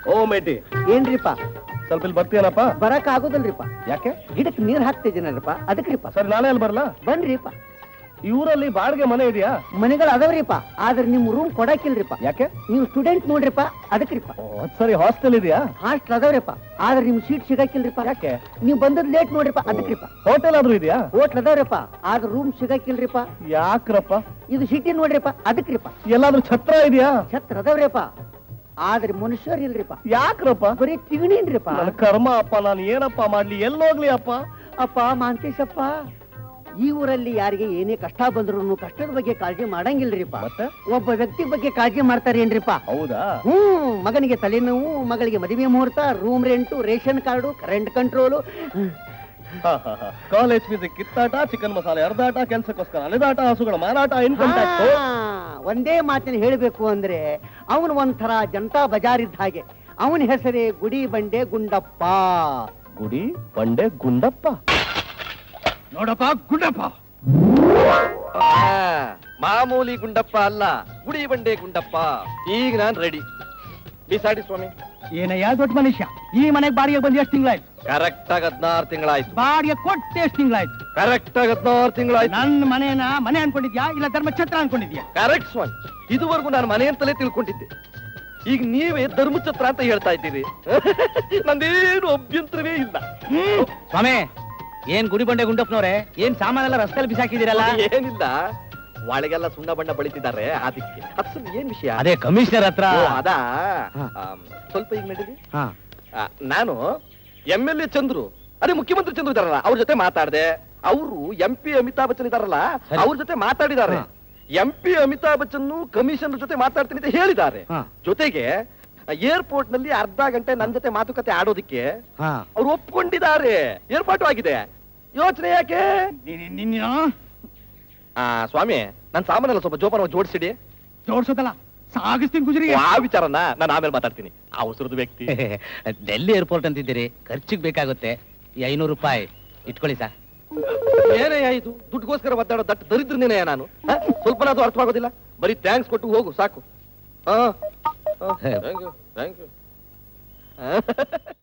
ಓ ಮೇಟಿ ಏನ್ರಿಪ್ಪ ಸ್ವಲ್ಪ ಇಲ್ಲಿ ಬರ್ತೀಯನಪ್ಪ ಬರಕ್ ಆಗೋದಿಲ್ರಿಪ್ಪ ಯಾಕೆ ಗಿಡಕ್ ನೀರ್ ಹಾಕ್ತಿದ್ದೀನಲ್ರಿಪ್ಪ ಅದಕ್ರಿಪ್ಪ ಸರಿ ನಾನೇ ಅಲ್ಲಿ ಬರ್ಲಾ ಬನ್ರಿಪ್ಪ ಈ ಊರಲ್ಲಿ ಬಾಡಿಗೆ ಮನೆ ಇದೆಯಾ ಮನೆಗಳು ಅದಾವ್ರಿಪ್ಪ ಆದ್ರೆ ನಿಮ್ ರೂಮ್ ಕೊಡಕಿಲ್ರಿಪ್ಪ ಯಾಕೆ ನೀವು ಸ್ಟೂಡೆಂಟ್ ನೋಡ್ರಿಪ್ಪ ಅದಕ್ರಿಪ್ಪ ಓ, ಅದ್ ಸರಿ ಹಾಸ್ಟೆಲ್ ಇದೆಯಾ ಹಾಸ್ಟೆಲ್ ಅದಾವ್ರಿಪ್ಪ ಆದ್ರೆ ನಿಮ್ ಸೀಟ್ ಸಿಗಕಿಲ್ರಿಪ್ಪ ಯಾಕೆ ನೀವು ಬಂದದ್ ಲೇಟ್ ನೋಡ್ರಿಪ್ಪ ಅದಕ್ರಿಪ್ಪ ಹೋಟೆಲ್ ಆದ್ರೂ ಇದೆಯಾ ಹೋಟ್ಲ್ ಅದಾವ್ರಿಪ್ಪ ಆದ್ರೆ ರೂಮ್ ಸಿಗಕಿಲ್ರಿಪ್ಪ ಯಾಕ್ರಪ್ಪ ಇದು ಸಿಟಿ ನೋಡ್ರಿಪ್ಪ ಅದಕ್ರಿಪ್ಪ ಎಲ್ಲಾದ್ರೂ ಛತ್ರ ಇದೆಯಾ ಛತ್ರ ಅದಾವ್ರಿಪ್ಪ ಆದ್ರೆ ಮನುಷ್ಯರ್ ಇಲ್ರಿಪ್ಪ ಯಾಕ್ರಪ್ಪ ಬರೀ ತಿಗಣಿನ್ರಿಪ್ಪ ನನ್ನ ಕರ್ಮ ಅಪ್ಪ ನಾನು ಏನಪ್ಪ ಮಾಡ್ಲಿ ಎಲ್ಲೋಗ್ಲಿ ಅಪ್ಪ ಅಪ್ಪ ಮಾಂತೇಶಪ್ಪ ಈ ಊರಲ್ಲಿ ಯಾರಿಗೆ ಏನೇ ಕಷ್ಟ ಬಂದ್ರು ಕಷ್ಟದ ಬಗ್ಗೆ ಕಾಳಜಿ ಮಾಡಂಗಿಲ್ರಿಪ್ಪ ಮತ್ತೆ ಒಬ್ಬ ವ್ಯಕ್ತಿ ಬಗ್ಗೆ ಕಾಳಜಿ ಮಾಡ್ತಾರೇನ್ರಿಪ್ಪ ಹೌದಾ ಹ್ಮ್ ಮಗನಿಗೆ ತಲೆನೋವು ಮಗಳಿಗೆ ಮದುವೆ ಮುಹೂರ್ತ room rent ration card current control college fees ಕಿತ್ತಾಟ ಚಿಕನ್ ಮಸಾಲೆ ಅರ್ಧಾಟ ಕೆಲ್ಸಕ್ಕೋಸ್ಕರ ಅಲೆದಾಟ ಹಸುಗಳ ಮಾರಾಟ ಇನ್ಕಮ್ ಟ್ಯಾಕ್ಸ್ ಒಂದೇ ಮಾತಿನ ಹೇಳಬೇಕು ಅಂದ್ರೆ ಅವನು ಒಂಥರ ಜನತಾ ಬಜಾರ್ ಇದ್ದ ಹಾಗೆ ಅವನ ಹೆಸರೇ ಗುಡಿ ಬಂಡೆ ಗುಂಡಪ್ಪ ಗುಡಿ ಬಂಡೆ ಗುಂಡಪ್ಪ ನೋಡಪ್ಪ ಗುಂಡಪ್ಪ ಮಾಮೂಲಿ ಗುಂಡಪ್ಪ ಅಲ್ಲ ಗುಡಿ ಬಂಡೆ ಗುಂಡಪ್ಪ ಈಗ ನಾನ್ ರೆಡಿ ಬಿಸಾಡಿ ಸ್ವಾಮಿ ಏನಯ್ಯ ದೊಡ್ಡ ಮನುಷ್ಯ ಈ ಮನೆಗೆ ಬಾಡಿಗೆ ಬಂದು ಎಷ್ಟು ತಿಂಗಳಾಯ್ತು ಕರೆಕ್ಟ್ ಆಗಿ ಹದಿನಾರು ತಿಂಗಳಾಯ್ತು ಬಾಡಿಗೆ ಕೊಟ್ಟು ಎಷ್ಟು ತಿಂಗಳಾಯ್ತು ಕರೆಕ್ಟ್ ಆಗಿ ಹದಿನಾರು ತಿಂಗಳಾಯ್ತು ನನ್ನ ಮನೇನ ಮನೆ ಅನ್ಕೊಂಡಿದ್ಯಾ ಇಲ್ಲ ಧರ್ಮಛತ್ರ ಅನ್ಕೊಂಡಿದ್ಯಾ ಕರೆಕ್ಟ್ ಸ್ವಾಮಿ ಇದುವರೆಗೂ ನಾನು ಮನೆ ಅಂತಲೇ ತಿಳ್ಕೊಂಡಿದ್ದೆ ಈಗ ನೀವೇ ಧರ್ಮಛತ್ರ ಅಂತ ಹೇಳ್ತಾ ಇದ್ದೀರಿ ನಂದೇನು ಅಭ್ಯಂತರವೇ ಇಲ್ಲ ಸ್ವಾಮಿ ಏನ್ ಗುಡಿ ಬಂಡೆ ಗುಂಡಪ್ಪನವ್ರೆ ಏನ್ ಸಾಮಾನೆಲ್ಲ ರಸ್ತೆಯಲ್ಲಿ ಬಿಸಾಕಿದಿರಲ್ಲ ಏನಿಲ್ಲ ಒಳಗೆಲ್ಲ ಸುಣ್ಣ ಬಣ್ಣ ಬಳಿತಿದ್ದಾರೆ ಅದಕ್ಕೆ ಅಸಲು ಏನ್ ವಿಷಯ ಅದೇ ಕಮಿಷನರ್ ಹತ್ರ ಓ, ಅದಾ ಹಾ. ಆಮ್, ಸ್ವಲ್ಪ ಈಗ ನಡೀರಿ ಹಾ. ಆ, ನಾನು ಎಂ ಎಲ್ ಎ ಚಂದ್ರು ಅದೇ ಮುಖ್ಯಮಂತ್ರಿ ಚಂದ್ರು ಇದಾರಲ್ಲ ಅವ್ರ ಜೊತೆ ಮಾತಾಡ್ದೆ ಅವರು ಎಂ ಪಿ ಅಮಿತಾಬ್ ಬಚ್ಚನ್ ಇದಾರಲ್ಲ ಸರಿ. ಅವ್ರ ಜೊತೆ ಮಾತಾಡಿದ್ದಾರೆ ಹಾ. M P Amitabh Bachchan commissioner ಜೊತೆ ಮಾತಾಡ್ತೀನಿ ಅಂತ ಹೇಳಿದ್ದಾರೆ ಹಾ. ಜೊತೆಗೆ ಏರ್ಪೋರ್ಟ್ ನಲ್ಲಿ ಅರ್ಧ ಗಂಟೆ ನನ್ನ ಜೊತೆ ಮಾತುಕತೆ ಆಡೋದಿಕ್ಕೆ ಹಾ. ಅವ್ರು ಒಪ್ಕೊಂಡಿದ್ದಾರೆ ಏರ್ಪಾಟು ಆಗಿದೆ ಯೋಚನೆ ಯಾಕೆ ನೀನ್- ನೀನ್- ಆ ಸ್ವಾಮಿ ನನ್ನ ಸಾಮಾನೆಲ್ಲ ಸ್ವಲ್ಪ ಜೋಪಾನ ಜೋಡಿಸಿಡಿ ಜೋಡ್ಸೋದಲ್ಲ ಸಾಗಿಸ್ತೀನಿ ಗುಜರಿಗೆ ಆ ವಿಚಾರನ ನಾನು ಆಮೇಲೆ ಮಾತಾಡ್ತೀನಿ ಅವಸರದ ವ್ಯಕ್ತಿ ಡೆಲ್ಲಿ ಏರ್ಪೋರ್ಟ್ ಅಂತಿದ್ದೀರಿ ಖರ್ಚಿಗೆ ಬೇಕಾಗುತ್ತೆ ಈ ಐನೂರು ರೂಪಾಯಿ ಇಟ್ಕೊಳ್ಳಿ ಸರ್ ಏನೇ ಇದು ದುಡ್ಡುಗೋಸ್ಕರ ಒದ್ದಾಡೋ ದಟ್ಟ ದರಿದ್ರನೇನೆ ನಾನು ಹ? ಸ್ವಲ್ಪನಾದ್ರೂ ಅರ್ಥವಾಗೋದಿಲ್ಲ ಬರೀ ಥ್ಯಾಂಕ್ಸ್ ಕೊಟ್ಟು ಹೋಗು ಸಾಕು ಹಾ ಥ್ಯಾಂಕ್ ಯು ಥ್ಯಾಂಕ್ ಯು